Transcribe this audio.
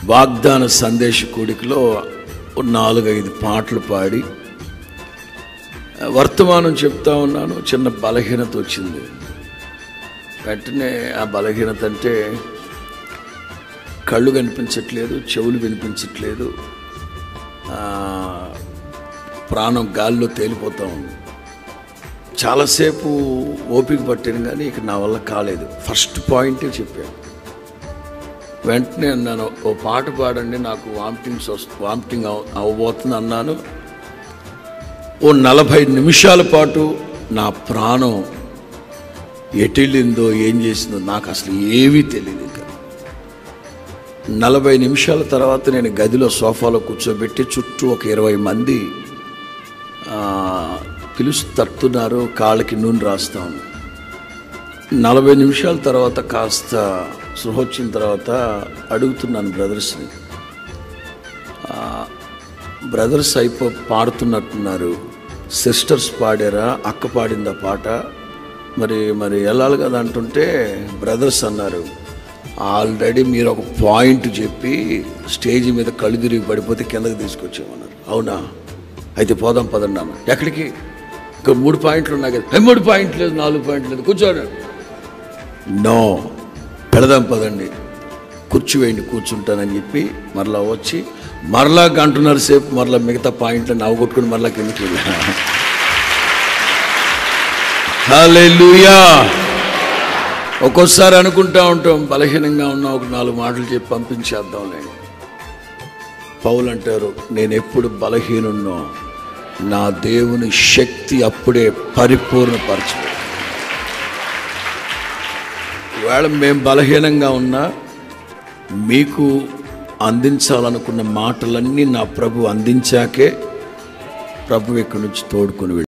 వాగ్దాన సందేశ కూడికలో ఓ నాలుగైదు పాటలు పాడి వర్తమానం చెప్తా ఉన్నాను చిన్న బలహీనత వచ్చింది వెంటనే ఆ బలహీనత అంటే కళ్ళు కనిపించట్లేదు చెవులు వినిపించట్లేదు ఆ, ప్రాణం గాల్లో తేలిపోతా ఉంది చాలాసేపు ఓపిక పట్టాను కానీ ఇక నా వల్ల కాలేదు ఫస్ట్ పాయింటే చెప్పాను వెంటనే అన్నాను ఓ పాట పాడండి నాకు వామిటింగ్స్ వస్తు వామిటింగ్ అవ అవ్వబోతుంది అన్నాను ఓ నలభై నిమిషాల పాటు నా ప్రాణం ఎటెళ్ళిందో ఏం చేసిందో నాకు అసలు ఏమీ తెలియదు ఇంకా నలభై నిమిషాల తర్వాత నేను గదిలో సోఫాలో కూర్చోబెట్టి చుట్టూ ఒక ఇరవై మంది ఆ, పిలుస్తు తట్టున్నారు కాళ్ళకి నూనె రాస్తాను నలభై నిమిషాల తర్వాత కాస్త సృహ వచ్చిన తర్వాత అడుగుతున్నాను బ్రదర్స్ని బ్రదర్స్ అయిపో పాడుతున్నట్టున్నారు సిస్టర్స్ పాడారా అక్క పాడిందా పాట మరి మరి వెళ్ళాలి కదా అంటుంటే బ్రదర్స్ అన్నారు ఆల్రెడీ మీరు ఒక పాయింట్ చెప్పి స్టేజ్ మీద కళ్ళు తిరిగి పడిపోతే కిందకి తీసుకొచ్చామన్నారు అవునా అయితే పోదాం పదండి అన్న ఎక్కడికి ఇంకా మూడు పాయింట్లు ఉన్నాయి కదా "ఏ, మూడు పాయింట్లు లేదు నాలుగు పాయింట్లు లేదు కూర్చోండి నో పెడదాం పదండి కుర్చీ వేయండి కూర్చుంటానని చెప్పి మరలా వచ్చి మరలా గంటన్నర సేపు మరలా మిగతా పాయింట్లు నవ్వుకొట్టుకుని మరలా కిందకి వెళ్ళా హల్లెలూయా ఒక్కోసారి అనుకుంటా ఉంటాం బలహీనంగా ఉన్న ఒక నాలుగు మాటలు చెప్పి పంపించేద్దాంలే పౌలు అంటారు నేను ఎప్పుడు బలహీనున్నో నా దేవుని శక్తి అప్పుడే పరిపూర్ణపరచు వేళ మేము బలహీనంగా ఉన్నా మీకు అందించాలనుకున్న మాటలన్నీ నా ప్రభు అందించాకే ప్రభు ఇక్కడి నుంచి తోడుకొని వెళ్ళి